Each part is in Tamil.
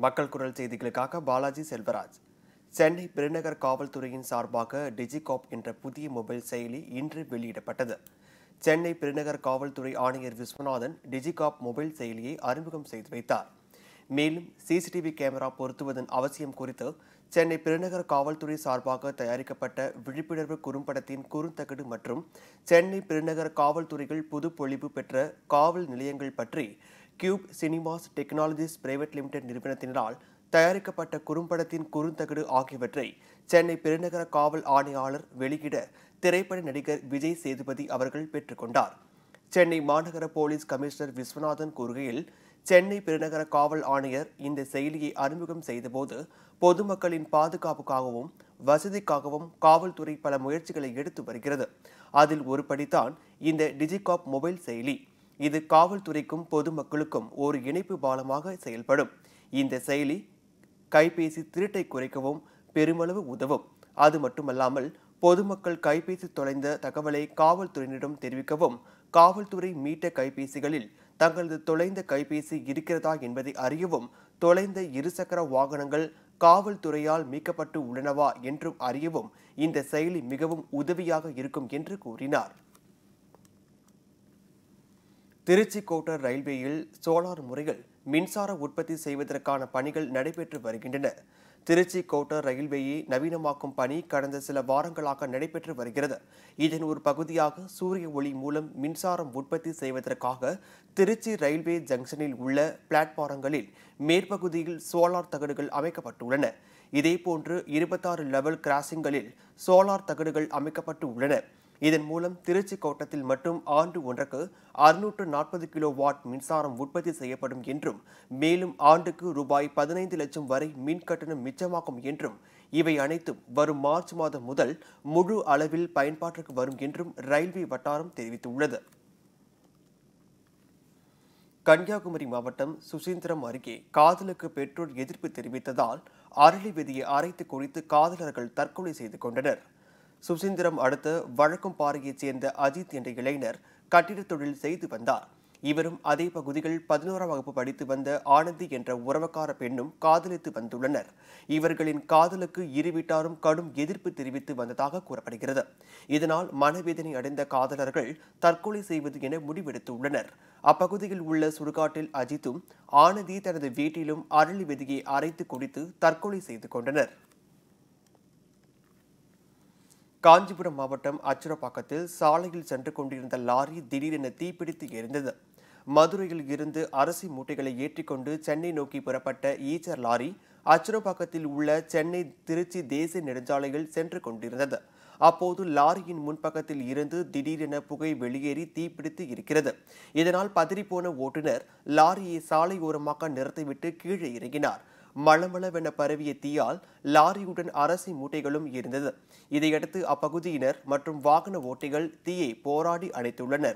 மக்கள் குரல் செய்திகளுக்காக பாலாஜி செல்வராஜ் சென்னை பெருநகர் காவல்துறையின் சார்பாக டிஜிகாப் என்ற புதிய மொபைல் செயலி இன்று வெளியிடப்பட்டது சென்னை பெருநகர் காவல்துறை ஆணையர் விஸ்வநாதன் டிஜிகாப் மொபைல் செயலியை அறிமுகம் செய்து வைத்தார் மேலும் சிசிடிவி கேமரா பொருத்துவதன் அவசியம் குறித்து சென்னை பெருநகர் காவல்துறை சார்பாக தயாரிக்கப்பட்ட விழிப்புணர்வு குறும்படத்தின் குறுந்தகடு மற்றும் சென்னை பெருநகர் காவல்துறைகள் புதுப்பொழிவு பெற்ற காவல் நிலையங்கள் பற்றி Cube cinemas technologies private limited நிறுவனத்தினரால் தயாரிக்கப்பட்ட குறும்படத்தின் குறுந்தகடு ஆகியவற்றை சென்னை பெருநகர காவல் ஆணையாளர் வெளியிட திரைப்பட நடிகர் விஜய் சேதுபதி அவர்கள் பெற்றுக்கொண்டார் சென்னை மாநகர போலீஸ் கமிஷனர் விஸ்வநாதன் கூறுகையில் சென்னை பெருநகர காவல் ஆணையர் இந்த செயலியை அறிமுகம் செய்தபோது பொதுமக்களின் பாதுகாப்புக்காகவும் வசதிக்காகவும் காவல்துறை பல முயற்சிகளை எடுத்து வருகிறது அதில் ஒரு படித்தான் இந்த டிஜிகாப் மொபைல் செயலி இது காவல்துறைக்கும் பொதுமக்களுக்கும் ஒரு இணைப்பு பாலமாக செயல்படும் இந்த செயலி கைபேசி திருட்டை குறைக்கவும் பெருமளவு உதவும் அது மட்டுமல்லாமல் பொதுமக்கள் கைபேசி தொலைந்த தகவலை காவல்துறையினரிடம் தெரிவிக்கவும் காவல்துறை மீட்ட கைபேசிகளில் தங்களது தொலைந்த கைபேசி இருக்கிறதா என்பதை அறியவும் தொலைந்த இருசக்கர வாகனங்கள் காவல்துறையால் மீட்கப்பட்டு உள்ளனவா என்றும் அறியவும் இந்த செயலி மிகவும் உதவியாக இருக்கும் என்று கூறினார் திருச்சி கோட்டர் ரயில்வேயில் சோலார் முறையில் மின்சார உற்பத்தி செய்வதற்கான பணிகள் நடைபெற்று வருகின்றன திருச்சி கோட்டர் ரயில்வேயை நவீனமாக்கும் பணி கடந்த சில வாரங்களாக நடைபெற்று வருகிறது இதன் ஒரு பகுதியாக சூரிய ஒளி மூலம் மின்சாரம் உற்பத்தி செய்வதற்காக திருச்சி ரயில்வே ஜங்ஷனில் உள்ள பிளாட்பாரங்களில் மேற்பகுதியில் சோலார் தகடுகள் அமைக்கப்பட்டுள்ளன இதேபோன்று இருபத்தாறு லெவல் கிராசிங்களில் சோலார் தகடுகள் அமைக்கப்பட்டு உள்ளன இதன் மூலம் திருச்சி கோட்டத்தில் மட்டும் ஆண்டு ஒன்றுக்கு அறுநூற்று நாற்பது கிலோ வாட் மின்சாரம் உற்பத்தி செய்யப்படும் என்றும் மேலும் ஆண்டுக்கு ரூபாய் பதினைந்து லட்சம் வரை மின் கட்டணம் மிச்சமாகும் என்றும் இவை அனைத்தும் வரும் மார்ச் மாதம் முதல் முழு அளவில் பயன்பாட்டிற்கு வரும் என்றும் ரயில்வே வட்டாரம் தெரிவித்துள்ளது கன்னியாகுமரி மாவட்டம் சுசீந்திரம் அருகே காதலுக்கு பெற்றோர் எதிர்ப்பு தெரிவித்ததால் அரளி விதியை அரைத்து குடித்து காதலர்கள் தற்கொலை செய்து கொண்டனர் சுசீந்திரம் அடுத்த வழக்கம்பாறையைச் சேர்ந்த அஜித் என்ற இளைஞர் கட்டிடத் தொழில் செய்து வந்தார் இவரும் அதே பகுதியில் பதினோராம் வகுப்பு படித்து வந்த ஆனந்தி என்ற உறவக்கார பெண்ணும் காதலித்து வந்துள்ளனர் இவர்களின் காதலுக்கு இரு வீட்டாரும் கடும் எதிர்ப்பு தெரிவித்து வந்ததாக கூறப்படுகிறது இதனால் மனவேதனை அடைந்த காதலர்கள் தற்கொலை செய்வது என முடிவெடுத்துள்ளனர் அப்பகுதியில் உள்ள சுடுகாட்டில் அஜித்தும் ஆனந்தி தனது வீட்டிலும் அரளி விதியை அரைத்து குடித்து தற்கொலை செய்து கொண்டனர் காஞ்சிபுரம் மாவட்டம் அச்சுரப்பாக்கத்தில் சாலையில் சென்று கொண்டிருந்த லாரி திடீரென தீப்பிடித்து எரிந்தது மதுரையில் இருந்து அரிசி மூட்டைகளை ஏற்றிக்கொண்டு சென்னை நோக்கி புறப்பட்ட ஈச்சர் லாரி அச்சுரப்பாக்கத்தில் உள்ள சென்னை திருச்சி தேசிய நெடுஞ்சாலையில் சென்று கொண்டிருந்தது அப்போது லாரியின் முன்பக்கத்தில் இருந்து திடீரென புகை வெளியேறி தீப்பிடித்து இருக்கிறது இதனால் பதறிப்போன ஓட்டுநர் லாரியை சாலை ஓரமாக நிறுத்திவிட்டு கீழே இறங்கினார் மளமளவென பரவிய தீயால் லாரியுடன் அரசி மூட்டைகளும் இருந்தது இதையடுத்து அப்பகுதியினர் மற்றும் வாகன ஓட்டிகள் தீயை போராடி அணைத்துள்ளனர்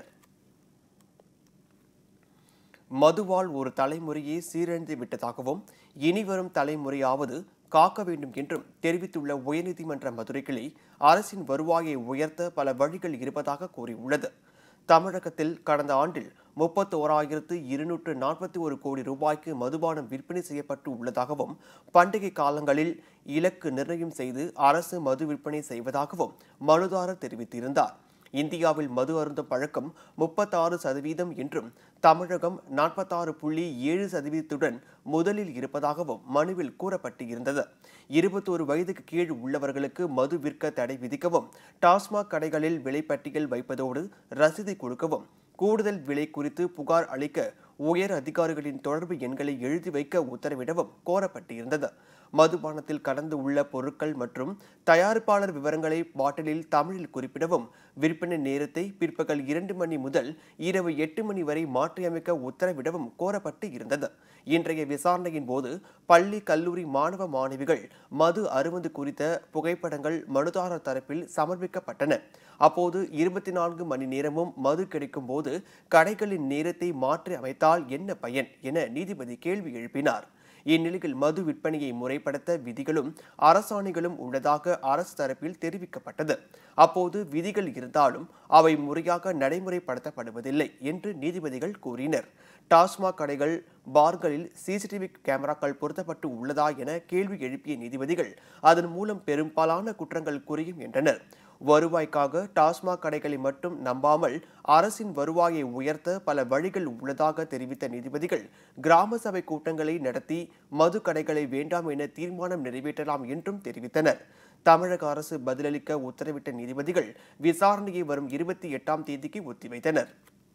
மதுவால் ஒரு தலைமுறையை சீரழிந்து விட்டதாகவும் இனிவரும் தலைமுறையாவது காக்க வேண்டும் என்றும் தெரிவித்துள்ள உயர்நீதிமன்ற மதுரை கிளை அரசின் வருவாயை உயர்த்த பல வழிகள் இருப்பதாக கூறியுள்ளது தமிழகத்தில் கடந்த ஆண்டில் முப்பத்தோராயிரத்து இருநூற்று நாற்பத்தி ஒரு கோடி ரூபாய்க்கு மதுபானம் விற்பனை செய்யப்பட்டு உள்ளதாகவும் பண்டிகை காலங்களில் இலக்கு நிர்ணயம் செய்து அரசு மது விற்பனை செய்வதாகவும் மனுதாரர் தெரிவித்திருந்தார் இந்தியாவில் மது அருந்தும் பழக்கம் முப்பத்தாறு சதவீதம் என்றும் தமிழகம் நாற்பத்தாறு புள்ளி ஏழு சதவீதத்துடன் முதலில் இருப்பதாகவும் மனுவில் கூறப்பட்டிருந்தது இருபத்தோரு வயதுக்கு கீழ் உள்ளவர்களுக்கு மது விற்க தடை விதிக்கவும் டாஸ்மாக் கடைகளில் விலைப்பட்டியல் வைப்பதோடு ரசீதை கொடுக்கவும் கூடுதல் விலை குறித்து புகார் அளிக்க உயர் அதிகாரிகளின் தொடர்பு எண்களை எழுதி வைக்க உத்தரவிடவும் கோரப்பட்டிருந்தது மதுபானத்தில் கலந்து உள்ள பொருட்கள் மற்றும் தயாரிப்பாளர் விவரங்களை பாட்டிலில் தமிழில் குறிப்பிடவும் விற்பனை நேரத்தை பிற்பகல் இரண்டு மணி முதல் இரவு எட்டு மணி வரை மாற்றியமைக்க உத்தரவிடவும் கோரப்பட்டு இருந்தது இன்றைய விசாரணையின் போது பள்ளி கல்லூரி மாணவ மாணவிகள் மது அருவது குறித்த புகைப்படங்கள் மனுதாரர் தரப்பில் சமர்ப்பிக்கப்பட்டன அப்போது இருபத்தி நான்கு மணி நேரமும் மது கிடைக்கும் போது கடைகளின் நேரத்தை மாற்றி அமைத்தால் என்ன பயன் என நீதிபதி கேள்வி எழுப்பினார் இந்நிலையில் மது விற்பனையை முறைப்படுத்த விதிகளும் அரசாணைகளும் உள்ளதாக அரசு தரப்பில் தெரிவிக்கப்பட்டது அப்போது விதிகள் இருந்தாலும் அவை முறையாக நடைமுறைப்படுத்தப்படுவதில்லை என்று நீதிபதிகள் கூறினர் டாஸ்மாக் கடைகள் பார்களில் சிசிடிவி கேமராக்கள் பொருத்தப்பட்டு உள்ளதா என கேள்வி எழுப்பிய நீதிபதிகள் அதன் மூலம் பெரும்பாலான குற்றங்கள் குறையும் என்றனர் வருவாய்க்காக டாஸ்மாக் கடைகளை மட்டும் நம்பாமல் அரசின் வருவாயை உயர்த்த பல வழிகள் உள்ளதாக தெரிவித்த நீதிபதிகள் கிராம சபை கூட்டங்களை நடத்தி மது கடைகளை வேண்டாம் என தீர்மானம் நிறைவேற்றலாம் என்றும் தெரிவித்தனர் தமிழக அரசு பதிலளிக்க உத்தரவிட்ட நீதிபதிகள் விசாரணையை வரும் இருபத்தி எட்டாம் தேதிக்கு ஒத்திவைத்தனர்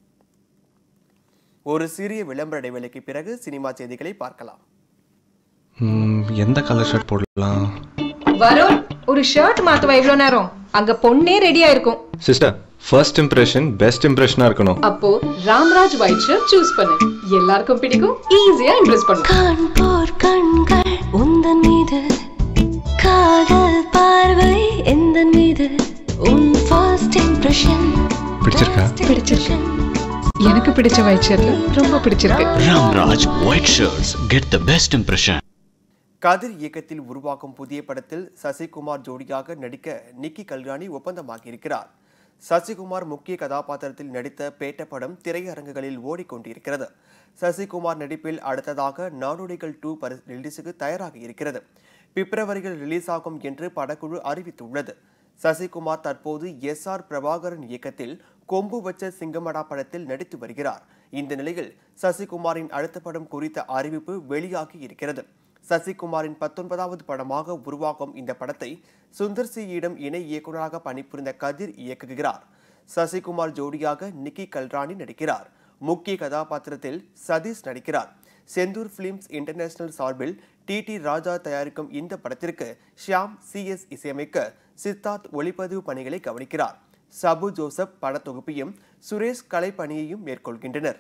ஒரு சிறிய விளம்பர இடைவேளைக்கு பிறகு சினிமா செய்திகளை பார்க்கலாம் ம், எந்த கலர் ஷர்ட் போடலாம் வருண் ஒரு ஷர்ட் மாத்துவா இவ்வளவு நேரம் அங்க பொண்ணே ரெடியா இருக்கும் சிஸ்டர் ஃபர்ஸ்ட் இம்ப்ரெஷன் பெஸ்ட் இம்ப்ரெஷனா இருக்கணும் அப்போ ராம்ராஜ் ஒயிட் ஷர்ட் சூஸ் பண்ணு எல்லாருக்கும் பிடிக்கும் ஈஸியா இம்ப்ரெஸ் பண்ணும் காண்போர் கண்கள் உந்தன் மீது காதல் பார்வை எந்த மீது உன் ஃபர்ஸ்ட் இம்ப்ரெஷன் பிடிச்சிருக்கா பிடிச்சிருக்கு எனக்கு பிடிச்ச ஒயிட் ஷர்ட் ரொம்ப பிடிச்சிருக்கு Ramraj White Shirts get the best impression. கதிர் இயக்கத்தில் உருவாக்கும் புதிய படத்தில் சசிகுமார் ஜோடியாக நடிக்க நிக்கி கல்யாணி ஒப்பந்தமாகியிருக்கிறார் சசிகுமார் முக்கிய கதாபாத்திரத்தில் நடித்த பேட்ட படம் திரையரங்குகளில் ஓடிக்கொண்டிருக்கிறது சசிகுமார் நடிப்பில் அடுத்ததாக நாடோடிகள் டூ பரி ரிலீஸுக்கு தயாராக இருக்கிறது பிப்ரவரியில் ரிலீஸ் ஆகும் என்று படக்குழு அறிவித்துள்ளது சசிகுமார் தற்போது எஸ் ஆர் பிரபாகரன் இயக்கத்தில் கொம்பு வச்ச சிங்கமடா படத்தில் நடித்து வருகிறார் இந்த நிலையில் சசிகுமாரின் அடுத்த படம் குறித்த அறிவிப்பு வெளியாகி இருக்கிறது சசிகுமாரின் பத்தொன்பதாவது படமாக உருவாகும் இந்த படத்தை சுந்தர் சியிடம் இணை இயக்குநராக பணிபுரிந்த கதிர் இயக்குகிறார் சசிகுமார் ஜோடியாக நிக்கி கல்ராணி நடிக்கிறார் முக்கிய கதாபாத்திரத்தில் சதீஷ் நடிக்கிறார் செந்தூர் பிலிம்ஸ் இன்டர்நேஷனல் சார்பில் டி டி ராஜா தயாரிக்கும் இந்த படத்திற்கு ஷியாம் சி எஸ் இசையமைக்க சித்தார்த் ஒளிப்பதிவு பணிகளை கவனிக்கிறார் சபு ஜோசப் படத்தொகுப்பையும் சுரேஷ் கலைப்பணியையும் மேற்கொள்கின்றனர்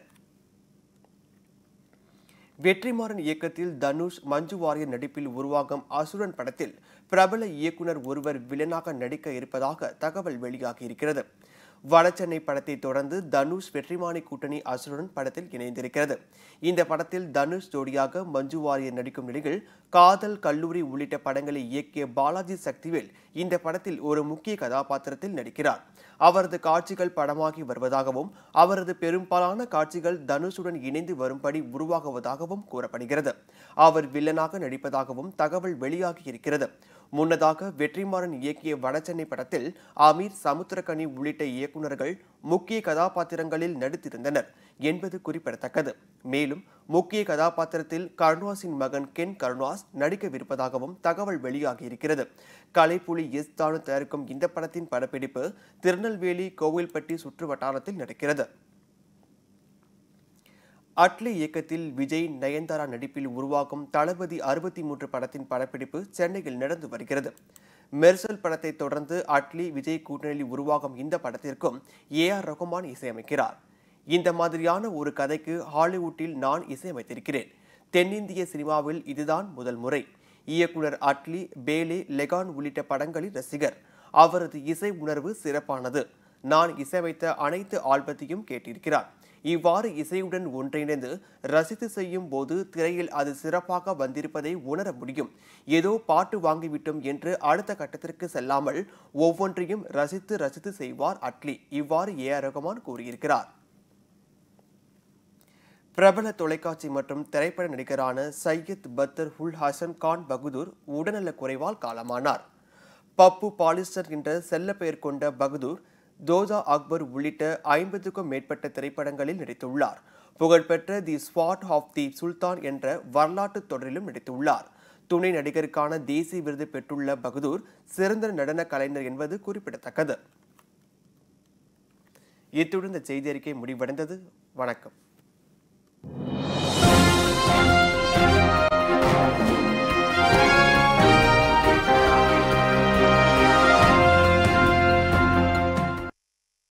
வெற்றிமாறன் இயக்கத்தில் தனுஷ் மஞ்சு வாரியர் நடிப்பில் உருவாகும் அசுரன் படத்தில் பிரபல இயக்குனர் ஒருவர் வில்லனாக நடிக்க இருப்பதாக தகவல் வெளியாகி இருக்கிறது வடசென்னை படத்தை தொடர்ந்து தனுஷ் வெற்றிமாறி கூட்டணி அசுரன் படத்தில் இணைந்திருக்கிறது இந்த படத்தில் தனுஷ் ஜோடியாக மஞ்சு வாரியர் நடிக்கும் நிலையில் காதல் கல்லூரி உள்ளிட்ட படங்களை இயக்கிய பாலாஜி சக்திவேல் இந்த படத்தில் ஒரு முக்கிய கதாபாத்திரத்தில் நடிக்கிறார் அவரது காட்சிகள் படமாகி வருவதாகவும் அவரது பெரும்பாலான காட்சிகள் தனுஷுடன் இணைந்து வரும்படி உருவாகுவதாகவும் கூறப்படுகிறது அவர் வில்லனாக நடிப்பதாகவும் தகவல் வெளியாகி இருக்கிறது முன்னதாக வெற்றிமாறன் இயக்கிய வடசென்னை படத்தில் அமீர் சமுத்திரகனி உள்ளிட்ட இயக்குனர்கள் முக்கிய கதாபாத்திரங்களில் நடித்திருந்தனர் என்பது குறிப்பிடத்தக்கது மேலும் முக்கிய கதாபாத்திரத்தில் கருணாஸின் மகன் கென் கருணாஸ் நடிக்கவிருப்பதாகவும் தகவல் வெளியாகி இருக்கிறது கலைப்புலி எஸ் தானு தயாரிக்கும் இந்த படத்தின் படப்பிடிப்பு திருநெல்வேலி கோவில்பட்டி சுற்று வட்டாரத்தில் நடக்கிறது அட்லி இயக்கத்தில் விஜய் நயன்தாரா நடிப்பில் உருவாகும் தளபதி அறுபத்தி மூன்று படத்தின் படப்பிடிப்பு சென்னையில் நடந்து வருகிறது மெர்சல் படத்தை தொடர்ந்து அட்லி விஜய் கூட்டணியில் உருவாகும் இந்த படத்திற்கும் ஏ ஆர் ரகுமான் இசையமைக்கிறார் இந்த மாதிரியான ஒரு கதைக்கு ஹாலிவுட்டில் நான் இசையமைத்திருக்கிறேன் தென்னிந்திய சினிமாவில் இதுதான் முதல் முறை இயக்குனர் அட்லி பேலே லெகான் உள்ளிட்ட படங்களில் ரசிகர் அவரது இசை உணர்வு சிறப்பானது நான் இசையமைத்த அனைத்து ஆல்பத்தையும் கேட்டிருக்கிறார் இவ்வாறு இசையுடன் ஒன்றிணைந்து ரசித்து செய்யும் போது திரையில் அது சிறப்பாக வந்திருப்பதை உணர முடியும் ஏதோ பாட்டு வாங்கிவிட்டோம் என்று அடுத்த கட்டத்திற்கு செல்லாமல் ஒவ்வொன்றையும் ரசித்து ரசித்து செய்வார் அட்லி இவ்வாறு ஏ ஆர் ரகுமான் கூறியிருக்கிறார் பிரபல தொலைக்காட்சி மற்றும் திரைப்பட நடிகரான சையத் பத்தர் ஹுல் ஹசன் கான் பகதூர் உடல்நலக் குறைவால் காலமானார் பப்பு பாலிஸ்டர் என்ற செல்ல பெயர் கொண்ட பகதூர் தோஜா அக்பர் உள்ளிட்ட ஐம்பதுக்கும் மேற்பட்ட திரைப்படங்களில் நடித்துள்ளார் புகழ்பெற்ற தி ஸ்பாட் ஆஃப் தி சுல்தான் என்ற வரலாற்றுத் தொடரிலும் நடித்துள்ளார் துணை நடிகருக்கான தேசிய விருது பெற்றுள்ள பகதூர் சிறந்த நடன கலைஞர் என்பது குறிப்பிடத்தக்கது இத்துடன் இந்த செய்தி அறிக்கை முடிவடைந்தது வணக்கம்